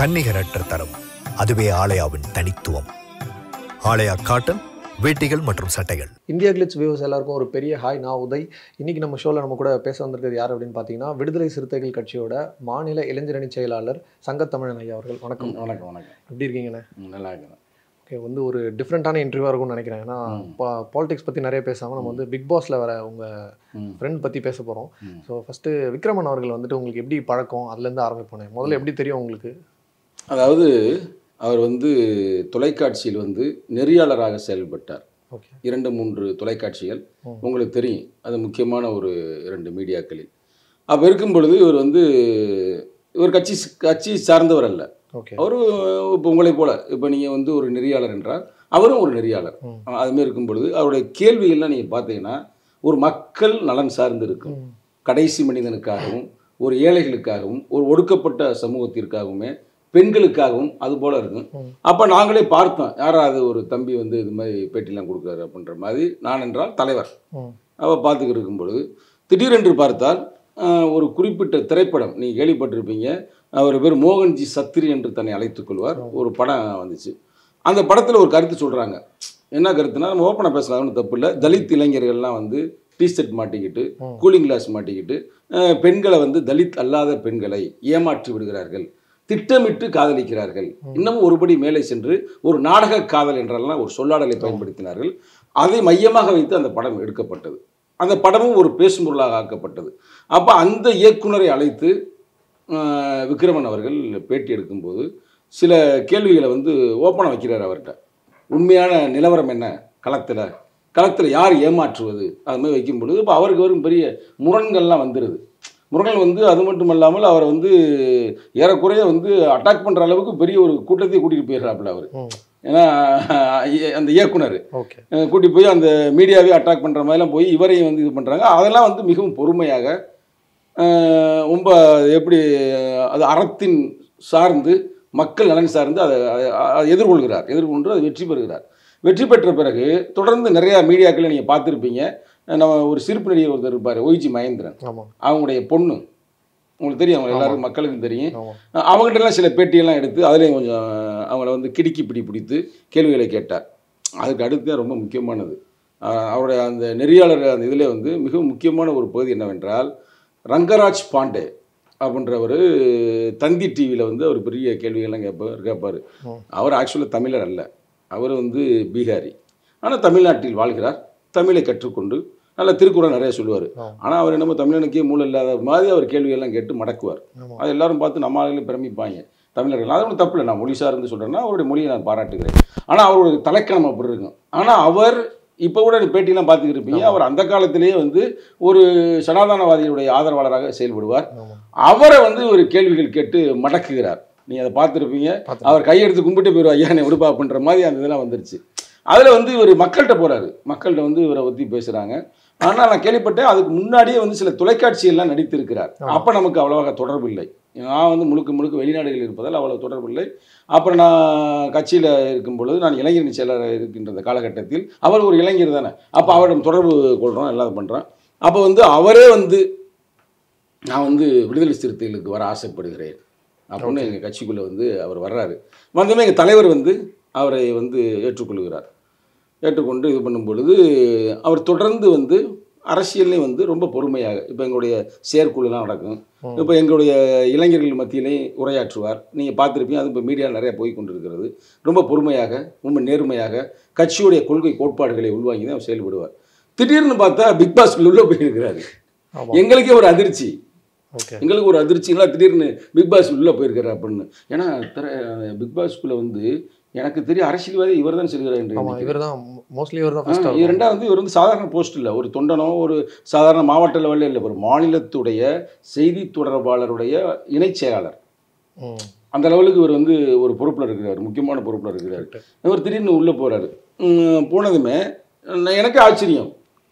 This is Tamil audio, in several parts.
தன்னிகரற்ற தரம் அதுவே ஆலயாவின் தனித்துவம் ஆலயா காட்டன் வேட்டிகள் மற்றும் சட்டைகள் இந்தியா கிளிட்ஸ் வியூஸ் எல்லாருக்கும் ஒரு பெரிய ஹாய் நான் உதய் இன்னைக்கு நம்ம ஷோவில் நம்ம கூட பேச வந்திருக்கிறது யார் அப்படின்னு பார்த்தீங்கன்னா விடுதலை சிறுத்தைகள் கட்சியோட மாநில இளைஞரணி செயலாளர் சங்கத்தமிழன் ஐயா அவர்கள் வணக்கம் வணக்கம் வணக்கம் எப்படி இருக்கீங்கண்ணே ம், நல்லா இருக்கிறேன் ஓகே வந்து ஒரு டிஃப்ரெண்ட்டான இன்டர்வியூவாக இருக்கும்னு நினைக்கிறேன் ஏன்னா பாலிடிக்ஸ் பற்றி நிறைய பேசாமல் நம்ம வந்து பிக் பாஸில் வர உங்கள் ம். ஃப்ரெண்ட் பற்றி பேச போகிறோம் ம். ஸோ ஃபஸ்ட்டு விக்ரமன் அவர்கள் வந்துட்டு உங்களுக்கு எப்படி பழக்கம் அதுலேருந்து ஆரம்பிப்போனே முதல்ல எப்படி தெரியும் உங்களுக்கு அதாவது அவர் வந்து தொலைக்காட்சியில் வந்து நெறியாளராக செயல்பட்டார் ஓகே இரண்டு மூன்று தொலைக்காட்சிகள் ம். உங்களுக்கு தெரியும் அது முக்கியமான ஒரு இரண்டு மீடியாக்களில் அப்போ இருக்கும் பொழுது இவர் வந்து இவர் கட்சி கட்சி சார்ந்தவர் அல்ல ஓகே அவர் இப்போ உங்களைப் போல இப்போ நீங்கள் வந்து ஒரு நெறியாளர் என்றால் அவரும் ஒரு நெறியாளர் ம். அதுமாரி இருக்கும் பொழுது அவருடைய கேள்விகள்லாம் நீங்கள் பார்த்தீங்கன்னா ஒரு மக்கள் நலன் சார்ந்து இருக்கும் ம். கடைசி மனிதனுக்காகவும் ஒரு ஏழைகளுக்காகவும் ஒரு ஒடுக்கப்பட்ட சமூகத்திற்காகவுமே பெண்களுக்காகவும் அது போல இருக்கும் ம். அப்போ நாங்களே பார்த்தோம் யாரா அது ஒரு தம்பி வந்து இது மாதிரி பேட்டிலாம் கொடுக்குறாரு அப்படின்ற மாதிரி நான் என்றால் தலைவர் ம். அவள் பார்த்துக்கிட்டு இருக்கும் பொழுது திடீரென்று பார்த்தால் ஆஹ், ஒரு குறிப்பிட்ட திரைப்படம் நீங்கள் கேள்விப்பட்டிருப்பீங்க அவர் பேர் மோகன்ஜி சத்திரி என்று தன்னை அழைத்துக் கொள்வார் ஒரு படம் வந்துச்சு அந்த படத்தில் ஒரு கருத்து சொல்கிறாங்க என்ன கருத்துனா நம்ம ஓப்பனாக பேசலாம் ஒன்றும் தப்பு இல்லை தலித் இளைஞர்கள்லாம் வந்து டிஷர்ட் மாட்டிக்கிட்டு ம். கூலிங் கிளாஸ் மாட்டிக்கிட்டு ஆஹ், பெண்களை வந்து தலித் அல்லாத பெண்களை ஏமாற்றி விடுகிறார்கள் திட்டமிட்டு காதலிக்கிறார்கள் இன்னமும் ஒருபடி மேலே சென்று ஒரு நாடக காதல் என்றெல்லாம் ஒரு சொல்லாடலை பயன்படுத்தினார்கள் அதை மையமாக வைத்து அந்த படம் எடுக்கப்பட்டது அந்த படமும் ஒரு பேசும் பொருளாக ஆக்கப்பட்டது அப்போ அந்த இயக்குனரை அழைத்து ஆஹ், விக்ரமன் அவர்கள் பேட்டி எடுக்கும்போது சில கேள்விகளை வந்து ஓப்பனாக வைக்கிறார் அவர்கிட்ட உண்மையான நிலவரம் என்ன களத்தில் களத்தில் யார் ஏமாற்றுவது அது மாதிரி வைக்கும் பொழுது இப்போ அவருக்கு வரும் பெரிய முரண்கள்லாம் வந்துடுது முரண்கள் வந்து அது மட்டும் இல்லாமல் அவரை வந்து ஏறக்குறைய வந்து அட்டாக் பண்ணுற அளவுக்கு பெரிய ஒரு கூட்டத்தை கூட்டிகிட்டு போயிடுறாப்புல அவர் ம். ஏன்னா இ- அந்த இயக்குனர் ஓகே அஹ் கூட்டி போய் அந்த மீடியாவே அட்டாக் பண்ணுற மாதிரிலாம் போய் இவரையும் வந்து இது பண்ணுறாங்க அதெல்லாம் வந்து மிகவும் பொறுமையாக அஹ் ரொம்ப எப்படி அஹ், அது அறத்தின் சார்ந்து மக்கள் நலன் சார்ந்து அதை அதை- அதை எதிர்கொள்கிறார் எதிர்கொண்டு அதை வெற்றி பெறுகிறார் வெற்றி பெற்ற பிறகு தொடர்ந்து நிறையா மீடியாக்களை நீங்கள் பார்த்துருப்பீங்க நம்ம ஒரு சிரிப்பு நடிகர் ஒருத்தர் இருப்பார் ஒய்ஜி மகேந்திரன் ஆமாம் அவங்களுடைய பொண்ணு உங்களுக்கு தெரியும் அவங்க எல்லாருக்கும் மக்களுக்கும் தெரியும் ஆமாம் அவங்ககிட்டலாம் சில பேட்டியெல்லாம் எடுத்து அதுலேயும் கொஞ்சம் அவங்கள வந்து கிடுக்கி பிடி பிடித்து கேள்விகளை கேட்டார் அதுக்கு அடுத்து தான் ரொம்ப முக்கியமானது அஹ் அவருடைய அந்த நெறியாளர் அந்த இதில் வந்து மிக முக்கியமான ஒரு பகுதி என்னவென்றால் ரங்கராஜ் பாண்டே அப்படின்றவர் தந்தி டிவியில் வந்து அவர் பெரிய கேள்விகள்லாம் கேட்பார் கேட்பார் ம். அவர் ஆக்சுவலாக தமிழர் அல்ல அவர் வந்து பீகாரி ஆனால் தமிழ்நாட்டில் வாழ்கிறார் தமிழை கற்றுக்கொண்டு நல்ல திருக்குறள் நிறைய சொல்லுவார் ஆ. ஆனால் அவர் என்னமோ தமிழனுக்கே மூலம் இல்லாத மாதிரி அவர் கேள்வியெல்லாம் கேட்டு மடக்குவார் ஆமாம் அது எல்லாரும் பார்த்து நம்ம ஆளுகளை பிரமிப்பாங்க தமிழர்கள் அது ஒன்றும் தப்பு இல்லை நான் மொழி சார்ந்து சொல்கிறேன்னா அவருடைய மொழியை நான் பாராட்டுகிறேன் ஆனால் அவருடைய தலைக்கணம் அப்படி இருக்கும் ஆனால் அவர் இப்போ கூட நீ பேட்டிலாம் பார்த்துக்கிட்டு இருப்பீங்க அவர் அந்த காலத்திலேயே வந்து ஒரு சனாதனவாதியுடைய ஆதரவாளராக செயல்படுவார் ஆமாம் அவரை வந்து ஒரு கேள்விகள் கேட்டு மடக்குகிறார் நீங்கள் அதை பார்த்துருப்பீங்க பார்த்துருக்கேன். அவர் கையெடுத்து கும்பிட்டு போயிடுவா ஐயா என்னை விடுப்பா அப்படின்ற மாதிரி அந்த இதெல்லாம் வந்துருச்சு அதில் வந்து இவர் மக்கள்கிட்ட போகிறாரு மக்கள்கிட்ட வந்து இவரை பற்றி பேசுகிறாங்க ஆனால் நான் கேள்விப்பட்டேன் அதுக்கு முன்னாடியே வந்து சில தொலைக்காட்சியெல்லாம் நடித்திருக்கிறார் அப்போ நமக்கு அவ்வளவாக தொடர்பு இல்லை நான் வந்து முழுக்க முழுக்க வெளிநாடுகளில் இருப்பதால் அவ்வளோ தொடர்பு இல்லை அப்புறம் நான் கட்சியில் இருக்கும் பொழுது நான் இளைஞரணி செயலராக இருக்கின்ற அந்த காலகட்டத்தில் அவர் ஒரு இளைஞர் தானே அப்போ அவரிடம் தொடர்பு கொள்கிறோம் எல்லாம் பண்ணுறோம் அப்போ வந்து அவரே வந்து நான் வந்து விடுதலை சிறுத்தைகளுக்கு வர ஆசைப்படுகிறேன் அப்படின்னு எங்கள் கட்சிக்குள்ளே வந்து அவர் வர்றாரு வந்தமே எங்கள் தலைவர் வந்து அவரை வந்து ஏற்றுக்கொள்கிறார் ஏற்றுக்கொண்டு இது பண்ணும் பொழுது அவர் தொடர்ந்து வந்து அரசியல்லையும் வந்து ரொம்ப பொறுமையாக இப்போ எங்களுடைய செயற்குழுலாம் நடக்கும் ம். இப்போ எங்களுடைய இளைஞர்கள் மத்தியிலே உரையாற்றுவார் நீங்கள் பார்த்துருப்பீங்க அது இப்போ மீடியா நிறைய போய் கொண்டிருக்கிறது ரொம்ப பொறுமையாக ரொம்ப நேர்மையாக கட்சியுடைய கொள்கை கோட்பாடுகளை உள்வாங்கி தான் அவர் செயல்படுவார் திடீர்னு பார்த்தா பிக் பாஸ்குள்ள உள்ள போயிருக்கிறாரு ஆமாம் எங்களுக்கே ஒரு அதிர்ச்சி ஓகே எங்களுக்கு ஒரு அதிர்ச்சிங்களா திடீர்னு பிக் பாஸ் உள்ளே போயிருக்காரு அப்படின்னு ஏன்னா திரை பிக் பாஸ்குள்ளே வந்து எனக்கு தெரியும் அரசியல்வாதி இவர் தான் செல்கிறார் என்று ஆமாம் நினைக்கிறேன். இவர் தான் மோஸ்ட்லி இவர் தான் ஆ, இது ஃபஸ்ட்டு ரெண்டாவது இவர் வந்து சாதாரண போஸ்ட் இல்லை ஒரு தொண்டனோ ஒரு சாதாரண மாவட்ட லெவலில் இல்லை ஒரு மாநிலத்துடைய செய்தி தொடர்பாளருடைய இணைச் செயலாளர் ம் அந்த லெவலுக்கு இவர் வந்து ஒரு பொறுப்பில் இருக்கிறார் முக்கியமான பொறுப்பில் இருக்கிறார் Correct. இவர் திடீர்னு உள்ளே போகிறாரு போனதுமே நான் எனக்கு ஆச்சரியம்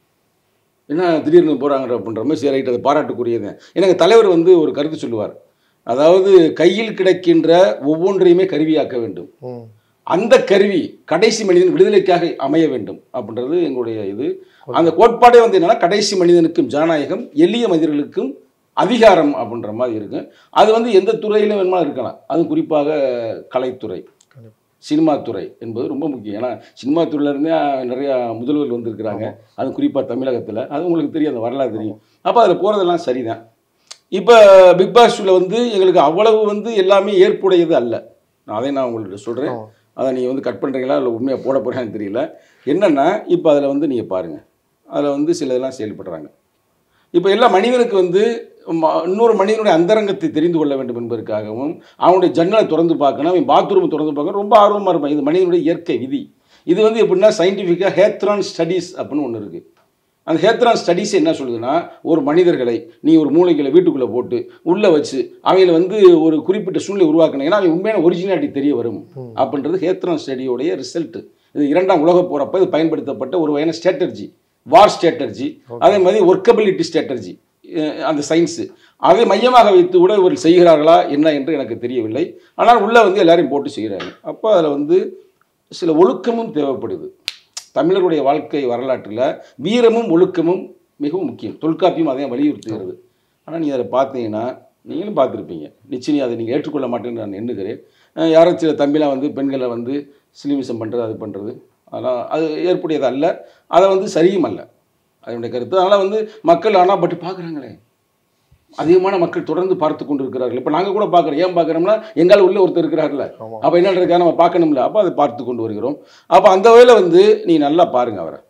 என்ன திடீர்னு போகிறாங்க அப்படின்ற மாதிரி சரி ரைட் அது பாராட்டுக்குரியது எனக்கு தலைவர் வந்து ஒரு கருத்து சொல்லுவார் அதாவது கையில் கிடைக்கின்ற ஒவ்வொன்றையுமே கருவியாக்க வேண்டும் ம் அந்த கருவி கடைசி மனிதன் விடுதலைக்காக அமைய வேண்டும் அப்படின்றது எங்களுடைய இது அந்த கோட்பாடே வந்து என்னன்னா கடைசி மனிதனுக்கும் ஜனநாயகம் எளிய மனிதர்களுக்கும் அதிகாரம் அப்படின்ற மாதிரி இருக்கும் அது வந்து எந்த துறையிலும் வேணுமா இருக்கலாம் அது குறிப்பாக கலைத்துறை கண்டிப்பா. சினிமா துறை என்பது ரொம்ப முக்கியம் ஏன்னா சினிமா துறையில இருந்தே நிறைய முதல்வர் வந்திருக்கிறாங்க அது குறிப்பாக தமிழகத்தில் அது உங்களுக்கு தெரியும் அந்த வரலாறு தெரியும் அப்போ அதில் போகிறதெல்லாம் சரிதான் இப்போ பிக் பாஸ்ல வந்து எங்களுக்கு அவ்வளவு வந்து எல்லாமே ஏற்புடையது அல்ல நான் அதை நான் உங்கள்கிட்ட சொல்கிறேன் ஆமா. அதை நீங்கள் வந்து கட் பண்ணுறீங்களா இல்லை உண்மையாக போட போகிறான்னு தெரியல என்னென்னா இப்போ அதில் வந்து நீங்கள் பாருங்கள் அதில் வந்து சில இதெல்லாம் செயல்படுறாங்க இப்போ எல்லா மனிதனுக்கு வந்து ம- இன்னொரு மனிதனுடைய அந்தரங்கத்தை தெரிந்து கொள்ள வேண்டும் என்பதற்காகவும் அவனுடைய ஜன்னலை திறந்து பார்க்கணும் அவன் பாத்ரூம் திறந்து பார்க்கணும் ரொம்ப ஆர்வமாக இருப்பான் இது மனிதனுடைய இயற்கை விதி இது வந்து எப்படின்னா சயின்டிஃபிக்காக ஹேத்ரான் ஸ்டடீஸ் அப்படின்னு ஒன்று இருக்குது அந்த ஹேத்ரான் ஸ்டடீஸ் என்ன சொல்லுதுன்னா ஒரு மனிதர்களை நீ ஒரு மூளைகளை வீட்டுக்குள்ளே போட்டு உள்ளே வச்சு அவங்கள வந்து ஒரு குறிப்பிட்ட சூழ்நிலை உருவாக்குனீங்கன்னா அவன் உண்மையான ஒரிஜினாலிட்டி தெரிய வரும் ம். அப்படின்றது ஹேத்ரான் ஸ்டடியோடைய ரிசல்ட் இது இரண்டாம் உலகப் போறப்ப இது பயன்படுத்தப்பட்ட ஒரு வகையான ஸ்ட்ராட்டர்ஜி வார் ஸ்ட்ராட்டர்ஜி அதே மாதிரி ஒர்க்கபிலிட்டி ஸ்ட்ராட்டர்ஜி அந்த சயின்ஸு அதை மையமாக வைத்து கூட இவர்கள் செய்கிறார்களா என்ன என்று எனக்கு தெரியவில்லை ஆனால் உள்ளே வந்து எல்லாரையும் போட்டு செய்கிறாங்க அப்போ அதில் வந்து சில ஒழுக்கமும் தேவைப்படுது தமிழருடைய வாழ்க்கை வரலாற்றில் வீரமும் ஒழுக்கமும் மிகவும் முக்கியம் தொல்காப்பியம் அதையும் வலியுறுத்துகிறது ஆனால் நீங்கள் அதை பார்த்தீங்கன்னா நீங்களும் பார்த்துருப்பீங்க நிச்சயம் அதை நீங்கள் ஏற்றுக்கொள்ள மாட்டேன்னு நான் எண்ணுகிறேன் அஹ் யாரோ சில தம்பிலாம் வந்து பெண்களை வந்து சிலிமிசம் பண்ணுறது அது பண்ணுறது அதெல்லாம் அது ஏற்புடையது அல்ல அதை வந்து சரியும் அல்ல அதனுடைய கருத்து அதனால் வந்து மக்கள் ஆனால் பட்டு பார்க்குறாங்களே அதிகமான மக்கள் தொடர்ந்து பார்த்து கொண்டு இருக்கிறார்கள் இப்போ நாங்கள் கூட பார்க்குறோம் ஏன் பார்க்குறோம்னா எங்கால உள்ள ஒருத்தர் இருக்கிறார்ல ஆமா அப்போ என்ன இருக்கா நம்ம பார்க்கணும்ல அப்போ அதை பார்த்து கொண்டு வருகிறோம் அப்போ அந்த வகையில் வந்து நீ நல்லா பாருங்க அவரை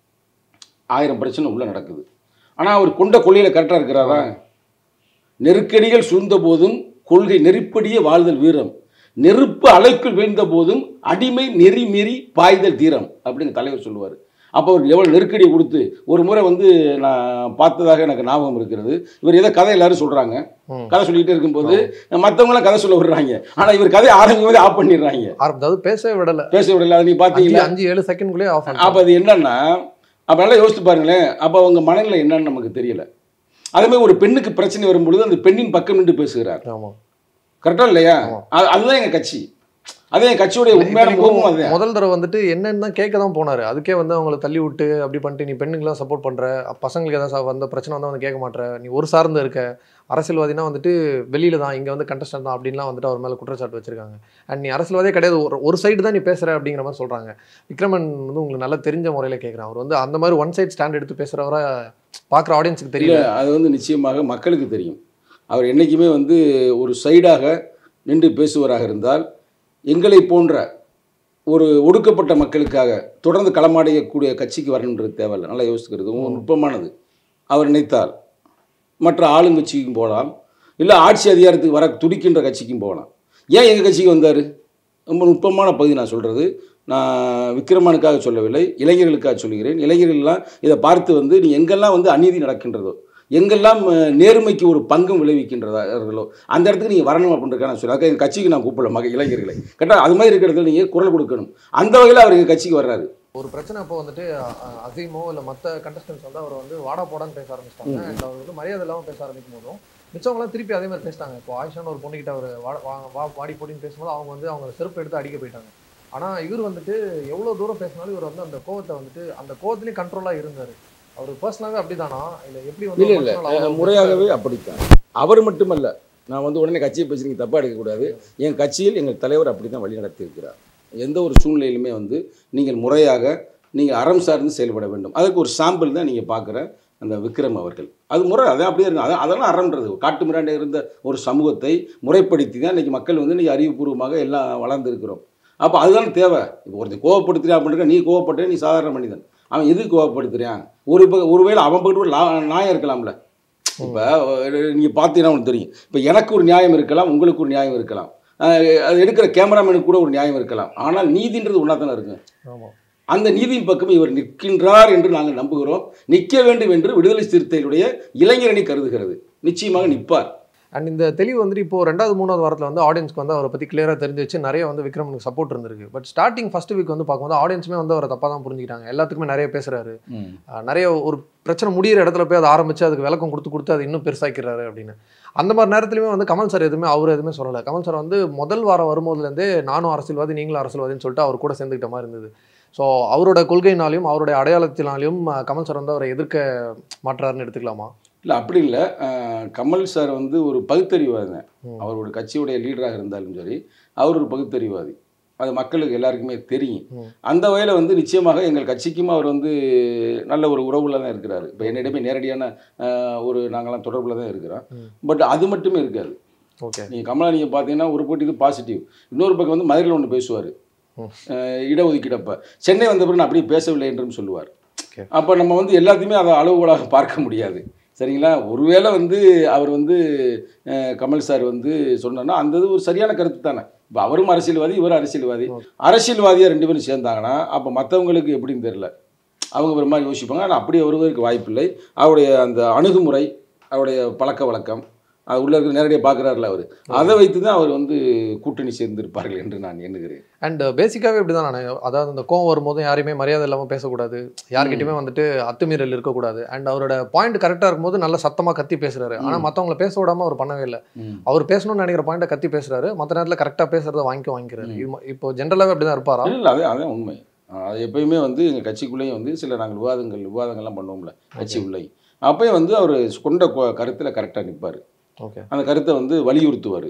ஆயிரம் பிரச்சனை உள்ள நடக்குது ஆனால் அவர் கொண்ட கொள்கையில் கரெக்டாக இருக்கிறாரா நெருக்கடிகள் சூழ்ந்த போதும் கொள்கை நெருப்படியே வாழ்தல் வீரம் நெருப்பு அலைக்குள் வீழ்ந்த போதும் அடிமை நெறி மீறி பாய்தல் தீரம் அப்படின்னு தலைவர் சொல்லுவார் அப்போ அவருக்கு எவ்வளோ நெருக்கடியை கொடுத்து ஒரு முறை வந்து நான் பார்த்ததாக எனக்கு ஞாபகம் இருக்கிறது இவர் ஏதோ கதை எல்லாரும் சொல்கிறாங்க ம். கதை சொல்லிக்கிட்டே இருக்கும்போது மற்றவங்களாம் கதை சொல்ல விடுறாங்க ஆனால் இவர் கதையை ஆரம்பிக்கும் போதே ஆஃப் பண்ணிடுறாங்க ஆரம்ப- அதாவது பேசவே விடல பேச விடல அதை நீ அஞ்சு பார்த்தீங்களா அஞ்சு ஏழு செகண்ட்குள்ளே ஆஃப் அப்போ அது என்னன்னா அப்போ நல்லா யோசித்து பாருங்களேன் அப்போ அவங்க மனநிலை என்னன்னு நமக்கு தெரியல அதே மாதிரி ஒரு பெண்ணுக்கு பிரச்சனை வரும்பொழுது அந்த பெண்ணின் பக்கம் நின்று பேசுகிறார் ஆமா கரெக்டா இல்லையா ஆமா. அது- அதுதான் எங்க கட்சி அதே என் கட்சியுடைய இப்ப உண்மையான நீங்க கோபம் அதுதான் முதல் தடவை வந்துட்டு என்னன்னு தான் கேட்க தான் போனாரு அதுக்கே வந்து அவங்கள தள்ளி விட்டு அப்படி பண்ணிட்டு நீ பெண்ணுங்களாம் சப்போர்ட் பண்ற அப்ப பசங்களுக்கு ஏதாவது வந்த பிரச்சனை வந்தா வந்து கேட்க மாட்ற நீ ஒரு சார்ந்து இருக்க அரசியல்வாதினா வந்துட்டு வெளியில தான் இங்க வந்து கண்டஸ்டன் தான் அப்படின்லாம் வந்துட்டு அவர் மேல குற்றச்சாட்டு வச்சிருக்காங்க அண்ட் நீ அரசியல்வாதியே கிடையாது ஒரு ஒரு சைடு தான் நீ பேசுற அப்படிங்கிற மாதிரி சொல்றாங்க விக்ரமன் வந்து உங்களுக்கு நல்லா தெரிஞ்ச முறையில கேட்குறேன் அவர் வந்து அந்த மாதிரி ஒன் சைடு ஸ்டாண்ட் எடுத்து பேசுறவரா பாக்குற ஆடியன்ஸுக்கு இல்ல தெரியல அது வந்து நிச்சயமாக மக்களுக்கு தெரியும் அவர் என்னைக்குமே வந்து ஒரு சைடாக நின்று பேசுவராக இருந்தால் எங்களை போன்ற ஒரு ஒடுக்கப்பட்ட மக்களுக்காக தொடர்ந்து களமாடக்கூடிய கட்சிக்கு வரணுன்றது தேவையில்லை நல்லா யோசிக்கிறது ரொம்ப நுட்பமானது அவர் நினைத்தால் மற்ற ஆளுங்கட்சிக்கும் போகலாம் இல்லை ஆட்சி அதிகாரத்துக்கு வர துடிக்கின்ற கட்சிக்கும் போகலாம் ஏன் எங்கள் கட்சிக்கு வந்தார் ரொம்ப நுட்பமான பகுதி நான் சொல்கிறது நான் விக்ரமனுக்காக சொல்லவில்லை இளைஞர்களுக்காக சொல்கிறேன் இளைஞர்கள்லாம் இதை பார்த்து வந்து நீ எங்கெல்லாம் வந்து அநீதி நடக்கின்றதோ எங்கெல்லாம் அஹ், நேர்மைக்கு ஒரு பங்கும் விளைவிக்கின்றதார்களோ அந்த இடத்துக்கு நீங்கள் வரணும் அப்படின்றதுக்காக நான் சொல்லுறேன் எங்கள் கட்சிக்கு நான் கூப்பிடல மக இளைஞர்களை கரெக்டாக அது மாதிரி இருக்கிற இடத்துல நீங்கள் குரல் கொடுக்கணும் அந்த வகையில் அவர் எங்கள் கட்சிக்கு வர்றாரு ஒரு பிரச்சனை அப்போ வந்துட்டு அ- அ- அசீமோ இல்ல மத்த கண்டஸ்டன்ஸ் வந்து அவர் வந்து வாடா போடான்னு பேச ஆரம்பிச்சிட்டாங்க ம். அண்ட் அவர் வந்து மரியாதை இல்லாம பேச ஆரம்பிக்கும் போதும் மிச்சவங்களாம் திருப்பி அதே மாதிரி பேசிட்டாங்க இப்போ ஆயிஷான்னு ஒரு பொண்ணுகிட்ட அவர் வா வா- வா வாடி போடின்னு பேசும்போது அவங்க வந்து அவங்க செருப்பு எடுத்து அடிக்க போயிட்டாங்க ஆனா இவர் வந்துட்டு எவ்வளவு தூரம் பேசினாலும் இவர் வந்து அந்த கோவத்தை வந்துட்டு அந்த கோவத்திலயும் கண்ட்ரோலா இருந்தாரு அவர் பர்சனலாவே அப்படிதானா இல்ல எப்படி வந்து இல்லை ஒரு இல்லை personal அவ்வளவு முறையாகவே அப்படித்தான் அவர் மட்டுமல்ல நான் வந்து உடனே கட்சியை பற்றி நீங்கள் தப்பாக எடுக்கக்கூடாது என் கட்சியில் எங்கள் தலைவர் அப்படி தான் வழி நடத்தியிருக்கிறார் எந்த ஒரு சூழ்நிலையிலுமே வந்து நீங்கள் முறையாக நீங்கள் அறம் சார்ந்து செயல்பட வேண்டும் அதுக்கு ஒரு சாம்பிள் தான் நீங்கள் பார்க்குற அந்த விக்ரம் அவர்கள் அது முறை அதான் அப்படியே இருக்கும் அதான் அதெல்லாம் அறம்ன்றது காட்டு மிராண்டை இருந்த ஒரு சமூகத்தை முறைப்படுத்தி தான் இன்றைக்கி மக்கள் வந்து இன்றைக்கி அறிவுபூர்வமாக எல்லாம் வளர்ந்துருக்கிறோம் அப்போ அதுதான் தேவை இப்போ ஒருத்தர் கோவப்படுத்துறியா அப்படின்ற நீ கோவப்பட்டே நீ சாதாரண மனிதன் அவன் எதுக்கு கோவப்படுத்துறியான் ஒரு இப்போ ஒருவேளை அவன் பக்கத்து ஒரு லா- நியாயம் இருக்கலாம்ல இப்போ நீங்கள் பார்த்தீங்கன்னா உங்களுக்கு தெரியும் இப்போ எனக்கு ஒரு நியாயம் இருக்கலாம் உங்களுக்கு ஒரு நியாயம் இருக்கலாம் அஹ் அது எடுக்கிற கேமராமேனுக்கு கூட ஒரு நியாயம் இருக்கலாம் ஆனால் நீதின்றது ஒன்றா தானே இருக்கு ஆமா அந்த நீதியின் பக்கம் இவர் நிற்கின்றார் என்று நாங்கள் நம்புகிறோம் நிற்க வேண்டும் என்று விடுதலை சிறுத்தைகளுடைய இளைஞரணி கருதுகிறது நிச்சயமாக நிற்பார் அண்ட் இந்த தெளிவு வந்துட்டு இப்போ ரெண்டாவது மூணாவது வாரத்தில் வந்து ஆடியன்ஸ்க்கு வந்து அவரை பற்றி கிளியராக தெரிஞ்சு வச்சு நிறைய வந்து விக்ரமனுக்கு சப்போர்ட் இருந்திருக்கு பட் ஸ்டார்டிங் ஃபர்ஸ்ட் வீக் வந்து பார்க்கும்போது ஆடியன்ஸுமே வந்து அவரை தப்பாக தான் புரிஞ்சுக்கிட்டாங்க எல்லாத்துக்குமே நிறைய பேசுறாரு அஹ் நிறைய ஒரு பிரச்சனை முடியிற இடத்துல போய் அதை ஆரம்பிச்சு அதுக்கு விளக்கம் கொடுத்து கொடுத்து அதை இன்னும் பெருசாக்கிறாரு அப்படின்னு அந்த மாதிரி நேரத்துலையுமே வந்து கமல் சார் எதுவுமே அவர் எதுவுமே சொல்லலை கமல் சார் வந்து முதல் வாரம் வரும்போதுலேருந்தே நானும் அரசியல்வாதி நீங்களும் அரசியல்வாதின்னு சொல்லிட்டு அவர் கூட சேர்ந்துக்கிட்ட மாதிரி இருந்தது ஸோ அவரோட கொள்கையினாலையும் அவருடைய அடையாளத்தினாலையும் அஹ், கமல் சார் வந்து அவரை எதிர்க்க மாட்டுறாருன்னு எடுத்துக்கலாமா இல்லை அப்படி இல்லை கமல் சார் வந்து ஒரு பகுத்தறிவாதி தான் ம். அவர் ஒரு கட்சியுடைய லீடராக இருந்தாலும் சரி அவர் ஒரு பகுத்தறிவாதி அது மக்களுக்கு எல்லாருக்குமே தெரியும் ம். அந்த வகையில் வந்து நிச்சயமாக எங்கள் கட்சிக்கும் அவர் வந்து நல்ல ஒரு உறவுல தான் இருக்கிறாரு இப்போ என்னிடமே நேரடியான ஆஹ், ஒரு நாங்களாம் தொடர்பில் தான் இருக்கிறோம் ம். பட் அது மட்டுமே இருக்காது ஓகே நீங்கள் கமலா நீங்கள் பார்த்தீங்கன்னா ஒரு போட்டி இது பாசிட்டிவ் இன்னொரு பக்கம் வந்து மதுரையில் ஒன்று பேசுவார் ம். இடஒதுக்கீடப்ப சென்னை வந்த பிறகு நான் அப்படியே பேசவில்லை என்றும் சொல்லுவார் Okay. அப்போ நம்ம வந்து எல்லாத்தையுமே அதை அளவுகோலாக பார்க்க முடியாது சரிங்களா ஒருவேளை வந்து அவர் வந்து அஹ், கமல் சார் வந்து சொன்னார்னா அந்த இது ஒரு சரியான கருத்து தானே இப்போ அவரும் அரசியல்வாதி இவரும் அரசியல்வாதி அரசியல்வாதியாக ரெண்டு பேரும் சேர்ந்தாங்கன்னா அப்போ மற்றவங்களுக்கு எப்படின்னு தெரியல அவங்க ஒரு மாதிரி யோசிப்பாங்க ஆனால் அப்படி வருவதற்கு வாய்ப்பில்லை அவருடைய அந்த அணுகுமுறை அவருடைய பழக்க வழக்கம் அது உள்ள இருக்கிற நேரடியாக பார்க்குறாருல அவர் அதை வைத்து தான் அவர் வந்து கூட்டணி சேர்ந்திருப்பார்கள் என்று நான் எண்ணுகிறேன் அண்ட் பேசிக்காவே இப்படிதான் நான் அதாவது அந்த கோவம் வரும்போதும் யாரையுமே மரியாதை இல்லாம பேசக்கூடாது யார்கிட்டயுமே வந்துட்டு அத்துமீறல் இருக்கக்கூடாது அண்ட் அவரோட பாயிண்ட் கரெக்டா இருக்கும்போது நல்ல சத்தமா கத்தி பேசுறாரு ஆனா மத்தவங்கள பேச விடாம அவர் பண்ணவே இல்லை அவர் பேசணும்னு நினைக்கிற பாயிண்ட கத்தி பேசுறாரு மத்த நேரத்துல கரெக்டா பேசுறத வாங்கி வாங்கிக்கிறாரு இது ம- இப்போ ஜென்ரலாவே அப்படிதான் இருப்பாரா இல்லை அதே அதே உண்மை அது எப்பயுமே வந்து எங்கள் கட்சிக்குள்ளேயும் வந்து சில நாங்கள் விவாதங்கள் விவாதங்கள்லாம் பண்ணுவோம்ல கட்சி உள்ளே அப்பயும் வந்து அவர் கொண்ட கருத்தில் கரெக்டாக நிற்பார் ஓகே அந்த கருத்தை வந்து வலியுறுத்துவார்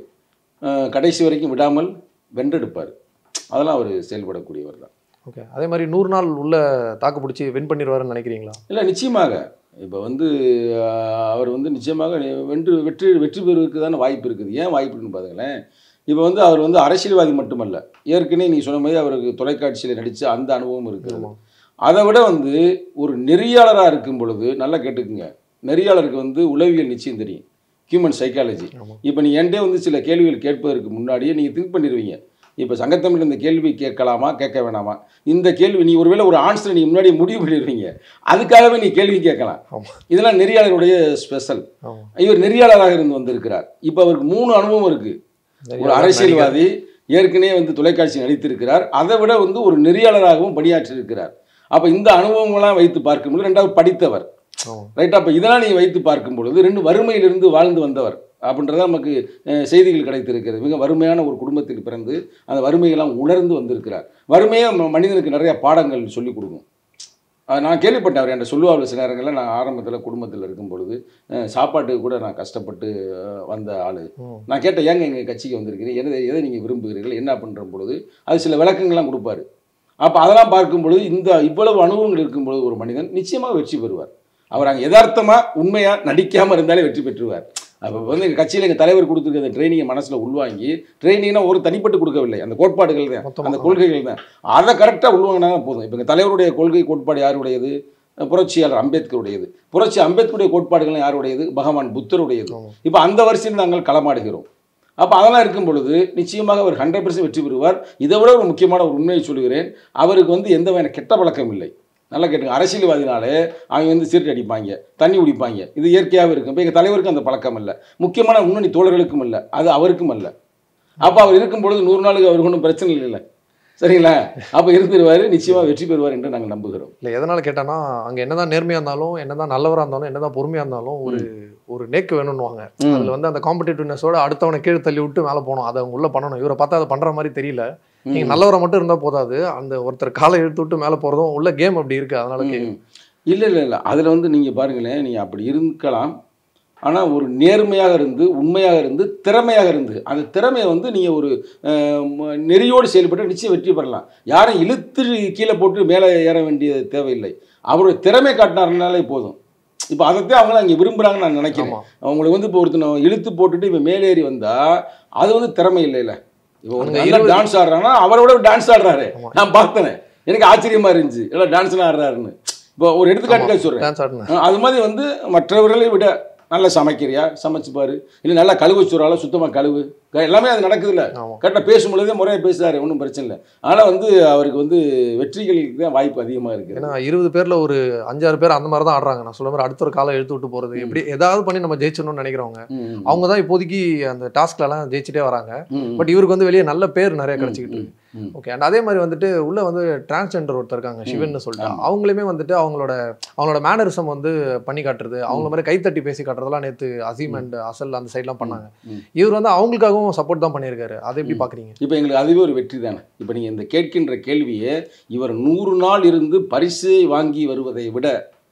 கடைசி வரைக்கும் விடாமல் வென்றெடுப்பார் அதெல்லாம் அவர் செயல்படக்கூடியவர் தான் ஓகே அதே மாதிரி நூறு நாள் உள்ள தாக்கு பிடிச்சி வின் பண்ணிடுவாருன்னு நினைக்கிறீங்களா இல்லை நிச்சயமாக இப்போ வந்து ஆஹ், அவர் வந்து நிச்சயமாக வென்று வெற்றி வெற்றி பெறுவதற்கு தானே வாய்ப்பு இருக்குது ஏன் வாய்ப்பு இருக்குன்னு பாருங்களேன் இப்போ வந்து அவர் வந்து அரசியல்வாதி மட்டுமல்ல ஏற்கனவே நீ சொன்ன மாதிரி அவருக்கு தொலைக்காட்சியில் நடித்த அந்த அனுபவம் இருக்குது ஆமா. அதை விட வந்து ஒரு நெறியாளராக இருக்கும் பொழுது நல்லா கேட்டுக்குங்க நெறியாளருக்கு வந்து உளவியல் நிச்சயம் தெரியும் ஹியூமன் சைக்காலஜி ஆமா. இப்போ நீ என்கிட்ட வந்து சில கேள்விகள் கேட்பதற்கு முன்னாடியே நீங்கள் திங்க் பண்ணிடுவீங்க இப்போ சங்கத்தமிழ் இந்த கேள்வி கேட்கலாமா கேட்க வேணாமா இந்த கேள்வி நீ ஒருவேளை ஒரு ஆன்சரை நீ முன்னாடியே முடிவு பண்ணிடுவீங்க அதுக்காகவே நீ கேள்வி கேட்கலாம் ஆமா. இதெல்லாம் நெறியாளருடைய ஸ்பெஷல் ஆமா இவர் நெறியாளராக இருந்து வந்திருக்கிறார் இப்போ அவருக்கு மூணு அனுபவம் இருக்குது ஒரு அரசியல்வாதி ஏற்கனவே வந்து தொலைக்காட்சி நடித்திருக்கிறார் அதை விட வந்து ஒரு நெறியாளராகவும் பணியாற்றியிருக்கிறார் அப்போ இந்த அனுபவங்கள்லாம் வைத்து பார்க்கும்போது ரெண்டாவது படித்தவர் ஆமா. ரைட் அப்போ இதெல்லாம் நீங்கள் வைத்து பார்க்கும் பொழுது ரெண்டு வறுமையிலிருந்து வாழ்ந்து வந்தவர் அப்படின்றத நமக்கு அஹ், செய்திகள் கிடைத்திருக்கிறது மிக வறுமையான ஒரு குடும்பத்தில் பிறந்து அந்த வறுமையெல்லாம் உணர்ந்து வந்திருக்கிறார் வறுமையே ம- மனிதனுக்கு நிறைய பாடங்கள் சொல்லிக் கொடுக்கும் அஹ், நான் கேள்விப்பட்டேன் அவர் என்கிட்ட சொல்லுவாள் சில நேரங்களில் நான் ஆரம்பத்தில் குடும்பத்தில் இருக்கும் பொழுது அஹ், சாப்பாட்டுக்கு கூட நான் கஷ்டப்பட்டு அஹ், வந்த ஆள் ம். நான் கேட்டேன் ஏங்க எங்கள் கட்சிக்கு வந்திருக்கிறீங்க எதை எதை நீங்கள் விரும்புகிறீர்கள் என்ன பண்ணுற பொழுது அது சில விளக்கங்கள்லாம் கொடுப்பாரு அப்போ அதெல்லாம் பார்க்கும் பொழுது இந்த இவ்வளவு அனுபவங்கள் இருக்கும் பொழுது ஒரு மனிதன் நிச்சயமாக வெற்றி பெறுவார் அவர் அங்கே யதார்த்தமாக உண்மையாக நடிக்காமல் இருந்தாலே வெற்றி பெற்றுவார் அப்போ வந்து எங்கள் கட்சியில் எங்கள் தலைவர் கொடுத்துருக்க அந்த ட்ரைனிங்கை மனசில் உள்வாங்கி ட்ரைனிங்னா ஒரு தனிப்பட்டு கொடுக்கவில்லை அந்த கோட்பாடுகள் தான் மொத்தமா. அந்த கொள்கைகள் தான் அதை கரெக்டாக உள்வாங்கினா போதும் இப்போ எங்கள் தலைவருடைய கொள்கை கோட்பாடு யாருடையது புரட்சியாளர் அம்பேத்கருடையது புரட்சி அம்பேத்கருடைய கோட்பாடுகள் யாருடையது பகவான் புத்தருடையது ஆமா. இப்போ அந்த வரிசையில் நாங்கள் களமாடுகிறோம் அப்போ அதெல்லாம் இருக்கும் பொழுது நிச்சயமாக அவர் ஹண்ட்ரட் பர்சன்ட் வெற்றி பெறுவார் இதை விட ஒரு முக்கியமான ஒரு உண்மையை சொல்கிறேன் அவருக்கு வந்து எந்த வகையான கெட்ட பழக்கம் இல்லை நல்லா கேட்டுங்க அரசியல்வாதினாலே அவங்க வந்து சீரட் அடிப்பாங்க தண்ணி குடிப்பாங்க இது இயற்கையாகவே இருக்கும் இப்போ எங்கள் தலைவருக்கும் அந்த பழக்கம் இல்லை முக்கியமான முன்னணி தோழர்களுக்கும் இல்லை அது அவருக்கும் அல்ல அப்போ அவர் இருக்கும் பொழுது நூறு நாளுக்கு அவருக்கு ஒன்றும் பிரச்சனை இல்லை சரிங்களா அப்போ இருந்துருவார் நிச்சயமாக வெற்றி பெறுவார் என்று நாங்கள் நம்புகிறோம் இல்ல எதனால கேட்டானா அங்க என்னதான் நேர்மையா இருந்தாலும் என்னதான் நல்லவரா இருந்தாலும் என்னதான் பொறுமையா இருந்தாலும் ஒரு ஒரு நேக்கு வேணும்னுவாங்க ம். அதுல வந்து அந்த காம்படிட்டிவ்னஸோட அடுத்தவனை கீழே தள்ளி விட்டு மேல போகணும் அதை அவங்க உள்ள பண்ணணும் இவரை பார்த்தா அதை பண்ற மாதிரி தெரியல நீங்க நல்லவரை மட்டும் இருந்தா போதாது அந்த ஒருத்தர் காலை இழுத்து விட்டு மேல போறதும் உள்ள கேம் அப்படி இருக்கு அதனால கே- இல்லை இல்லை இல்லை அதில் வந்து நீங்கள் பாருங்களேன் நீங்கள் அப்படி இருக்கலாம் ஆனால் ஒரு நேர்மையாக இருந்து உண்மையாக இருந்து திறமையாக இருந்து அந்த திறமையை வந்து நீங்கள் ஒரு அஹ், ம- நெறியோடு செயல்பட்டு நிச்சயம் வெற்றி பெறலாம் யாரும் இழுத்து கீழே போட்டு மேலே ஏற வேண்டிய தேவையில்லை அவருடைய திறமை காட்டினாருனாலே போதும் இப்போ அதைத்தான் அவங்க அங்கே விரும்புகிறாங்கன்னு நான் நினைக்கிறேன் ஆமா அவங்களுக்கு வந்து இப்போ ஒருத்தனை இழுத்து போட்டுட்டு இவன் மேலேறி வந்தால் அது வந்து திறமை இல்லைல்ல இப்போ ஒரு அந்த நல்ல இருபது- டான்ஸ் ஆடுறாங்கன்னா அவரோட டான்ஸ் ஆடுறாரு ஆமா. நான் பார்த்தேன் எனக்கு ஆச்சரியமா இருந்துச்சு எல்லாம் டான்ஸ்லாம் ஆடுறாருன்னு இப்போ ஒரு எடுத்துக்காட்டுக்காக சொல்கிறேன் டான்ஸ் ஆடுன அது மாதிரி வந்து மற்றவர்களை விட நல்லா சமைக்கிறியா சமைச்சு பாரு இல்லை நல்லா கழுவு சூறால சுத்தமாக கழுவு க- எல்லாமே அது நடக்குதுல்ல ஆமா கரெக்டாக பேசும்பொழுதே முறையாக பேசுறாரு ஒன்றும் பிரச்சனை இல்லை ஆனால் வந்து அவருக்கு வந்து வெற்றிகளுக்கு தான் வாய்ப்பு அதிகமாக இருக்குது ஏன்னா இருபது பேர்ல ஒரு அஞ்சாறு பேர் அந்த மாதிரி தான் ஆடுறாங்க நான் சொல்ல மாதிரி அடுத்த ஒரு காலை இழுத்து விட்டு போறது எப்படி ஏதாவது பண்ணி நம்ம ஜெயிச்சிடணும்னு நினைக்கிறவங்க ம், அவங்க தான் இப்போதைக்கு அந்த டாஸ்க்ல எல்லாம் ஜெயிச்சுட்டே வராங்க ம், ம். பட் இவருக்கு வந்து வெளியே நல்ல பேர் நிறைய கிடைச்சிக்கிட்டு இருக்கு ம். ஓகே அண்ட் அதே மாதிரி வந்துட்டு உள்ள வந்து டிரான்ஸ்ஜெண்டர் ஒருத்தர் இருக்காங்க சிவன் சொல்லிட்டு ஆமா. அவங்களுமே வந்துட்டு அவங்களோட அவங்களோட மேனரிசம் வந்து பண்ணி காட்டுறது அவங்கள மாதிரி கைத்தட்டி பேசி காட்டுறதெல்லாம் நேத்து அசீம் அண்ட் அசல் அந்த சைட்லாம் பண்ணாங்க ம். இவர் வந்து அவங்களுக்காகவும் சப்போர்ட் தான் பண்ணியிருக்காரு அதை எப்படி பாக்குறீங்க இப்போ எங்களுக்கு அதுவே ஒரு வெற்றி தானே இப்போ நீங்கள் இந்த கேட்கின்ற கேள்வியே இவர் நூறு நாள் இருந்து பரிசை வாங்கி வருவதை விட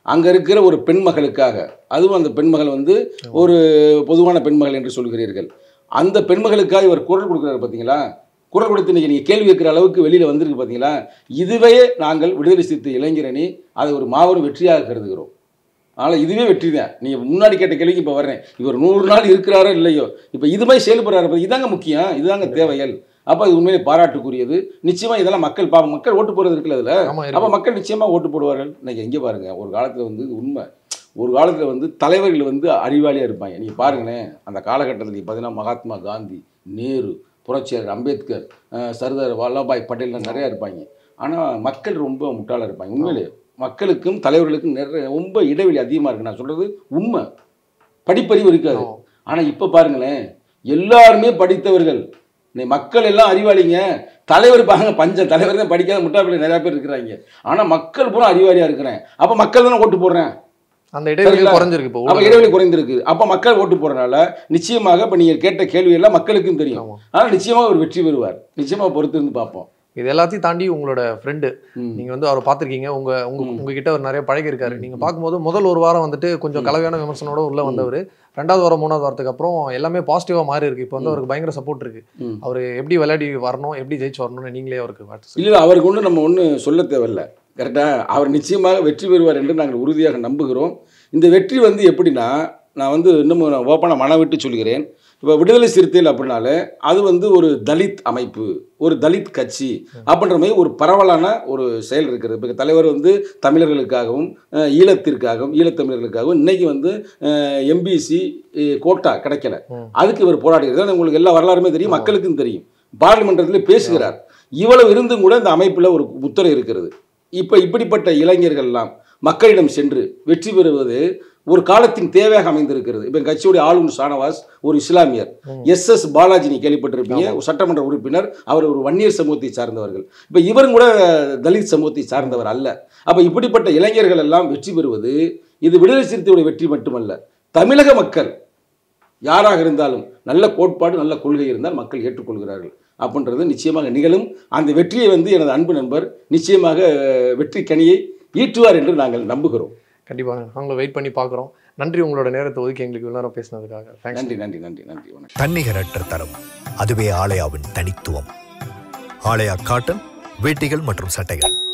அங்கே இருக்கிற ஒரு பெண்மகளுக்காக அதுவும் அந்த பெண்மகள் வந்து ஒரு பொதுவான பெண்மகள் என்று சொல்கிறீர்கள் அந்த பெண்மகளுக்காக இவர் குரல் கொடுக்குறாரு பார்த்தீங்களா குரல் கொடுத்து இன்னைக்கு நீங்கள் கேள்வி கேட்குற அளவுக்கு வெளியில் வந்திருக்கு பார்த்தீங்களா இதுவே நாங்கள் விடுதலை சிறுத்தை இளைஞரணி அதை ஒரு மாபெரும் வெற்றியாக கருதுகிறோம் அதனால் இதுவே வெற்றி தான் நீங்கள் முன்னாடி கேட்ட கேள்விக்கு இப்போ வர்றேன் இவர் நூறு நாள் இருக்கிறாரோ இல்லையோ இப்போ இது மாதிரி செயல்படுறாரு பாத்தீங்க, இதாங்க முக்கியம் இதுதாங்க தேவைகள் அப்போ இது உண்மையிலே பாராட்டுக்குரியது நிச்சயமாக இதெல்லாம் மக்கள் பா மக்கள் ஓட்டு போடுறது இருக்குல்ல அதில் ஆமா அப்போ இருக்கு. மக்கள் நிச்சயமாக ஓட்டு போடுவார்கள் இன்னைக்கு எங்கே பாருங்க ஒரு காலத்தில் வந்து இது உண்மை ஒரு காலத்தில் வந்து தலைவர்கள் வந்து அறிவாளியாக இருப்பாங்க நீங்கள் பாருங்களேன் அந்த காலகட்டத்தில் நீங்கள் பார்த்தீங்கன்னா மகாத்மா காந்தி நேரு புரட்சியாளர் அம்பேத்கர் அஹ், சர்தார் வல்லபாய் பட்டேல்லாம் நிறையா இருப்பாங்க ஆனால் மக்கள் ரொம்ப முட்டாளாக இருப்பாங்க உண்மையிலே மக்களுக்கும் தலைவர்களுக்கும் நிறைய ரொம்ப இடைவெளி அதிகமாக இருக்கு நான் சொல்கிறது உண்மை படிப்பறிவு இருக்காது ஆமா. ஆனால் இப்போ பாருங்களேன் எல்லாருமே படித்தவர்கள் இன்னைக்கு மக்கள் எல்லாம் அறிவாளிங்க தலைவர் பாருங்க பஞ்ச தலைவர் தான் படிக்காத முட்டாள் நிறைய பேர் இருக்கிறாங்க ஆனால் மக்கள் பூரா அறிவாளியாக இருக்கிறேன் அப்போ மக்கள் தானே ஓட்டு போடுறேன் அந்த இடைவெளி சரிங்களா? குறைஞ்சிருக்கு இப்போ அப்போ ஊடகம். இடைவெளி குறைந்திருக்கு அப்போ மக்கள் ஓட்டு போடுறனால நிச்சயமாக இப்போ நீங்கள் கேட்ட கேள்வி எல்லாம் மக்களுக்கும் தெரியும் ஆமா. ஆனால் நிச்சயமாக அவர் வெற்றி பெறுவார் நிச்சயமாக பொறுத்து இருந்து பார்ப்போம் இது எல்லாத்தையும் தாண்டி உங்களோட ஃப்ரெண்டு ம். நீங்க வந்து அவரை பார்த்திருக்கீங்க உங்க உங்க ம். உங்ககிட்ட அவர் நிறைய பழகி இருக்காரு ம். நீங்க பார்க்கும்போது முதல் ஒரு வாரம் வந்துட்டு கொஞ்சம் ம். கலவையான விமர்சனோட உள்ள ம். வந்தவர் ரெண்டாவது வாரம் மூணாவது வாரத்துக்கு அப்புறம் எல்லாமே பாசிட்டிவா மாறி இருக்கு இப்போ வந்து ம். அவருக்கு பயங்கர சப்போர்ட் இருக்கு ம். அவர் எப்படி விளையாடி வரணும் எப்படி ஜெயிச்சு வரணும்னு நீங்களே அவருக்கு வாட்ஸ் இல்லை அவருக்கு ஒன்றும் நம்ம ஒன்றும் சொல்ல தேவையில்ல கரெக்டாக அவர் நிச்சயமாக வெற்றி பெறுவார் என்று நாங்கள் உறுதியாக நம்புகிறோம் இந்த வெற்றி வந்து எப்படின்னா நான் வந்து இன்னமும் நான் ஓப்பனாக மன விட்டு சொல்கிறேன் இப்போ விடுதலை சிறுத்தைகள் அப்படின்னாலே அது வந்து ஒரு தலித் அமைப்பு ஒரு தலித் கட்சி அப்படின்ற மாதிரி ஒரு பரவலான ஒரு செயல் இருக்கிறது இப்போ தலைவர் வந்து தமிழர்களுக்காகவும் அஹ், ஈழத்திற்காகவும் ஈழத்தமிழர்களுக்காகவும் இன்னைக்கு வந்து எம்பிசி கோட்டா கிடைக்கல ம். அதுக்கு இவர் போராடுகிறது உங்களுக்கு எல்லா வரலாறுமே தெரியும் மக்களுக்கும் தெரியும் பார்லிமெண்டத்தில் பேசுகிறார் இவ்வளவு இருந்தும் கூட இந்த அமைப்பில் ஒரு முத்திரை இருக்கிறது இப்போ இப்படிப்பட்ட இளைஞர்கள்லாம் மக்களிடம் சென்று வெற்றி பெறுவது ஒரு காலத்தின் தேவையாக அமைந்திருக்கிறது இப்போ கட்சியுடைய ஆளுநர் ஷானவாஸ் ஒரு இஸ்லாமியர் ம். எஸ் எஸ் பாலாஜி நீ கேள்விப்பட்டிருப்பீங்க ஒரு சட்டமன்ற உறுப்பினர் அவர் ஒரு வன்னியர் சமூகத்தை சார்ந்தவர்கள் இப்போ இவரும் கூட தலித் சமூகத்தை சார்ந்தவர் அல்ல அப்போ இப்படிப்பட்ட இளைஞர்கள் எல்லாம் வெற்றி பெறுவது இது விடுதலை சிறுத்தையுடைய வெற்றி மட்டுமல்ல தமிழக மக்கள் யாராக இருந்தாலும் நல்ல கோட்பாடு நல்ல கொள்கை இருந்தால் மக்கள் ஏற்றுக்கொள்கிறார்கள் அப்படின்றது நிச்சயமாக நிகழும் அந்த வெற்றியை வந்து எனது அன்பு நண்பர் நிச்சயமாக அஹ், வெற்றி கனியை ஈட்டுவார் என்று நாங்கள் நம்புகிறோம் கண்டிப்பாக நாங்களும் வெயிட் பண்ணி பார்க்குறோம் நன்றி உங்களோட நேரத்தை ஒதுக்கி எங்களுக்கு இவ்வளோ நேரம் பேசினதுக்காக தேங்க்ஸ் நன்றி நன்றி நன்றி நன்றி வணக்கம் தன்னிகரற்ற தரம் அதுவே ஆலயாவின் தனித்துவம் ஆலயா காட்டன் வேட்டிகள் மற்றும் சட்டைகள்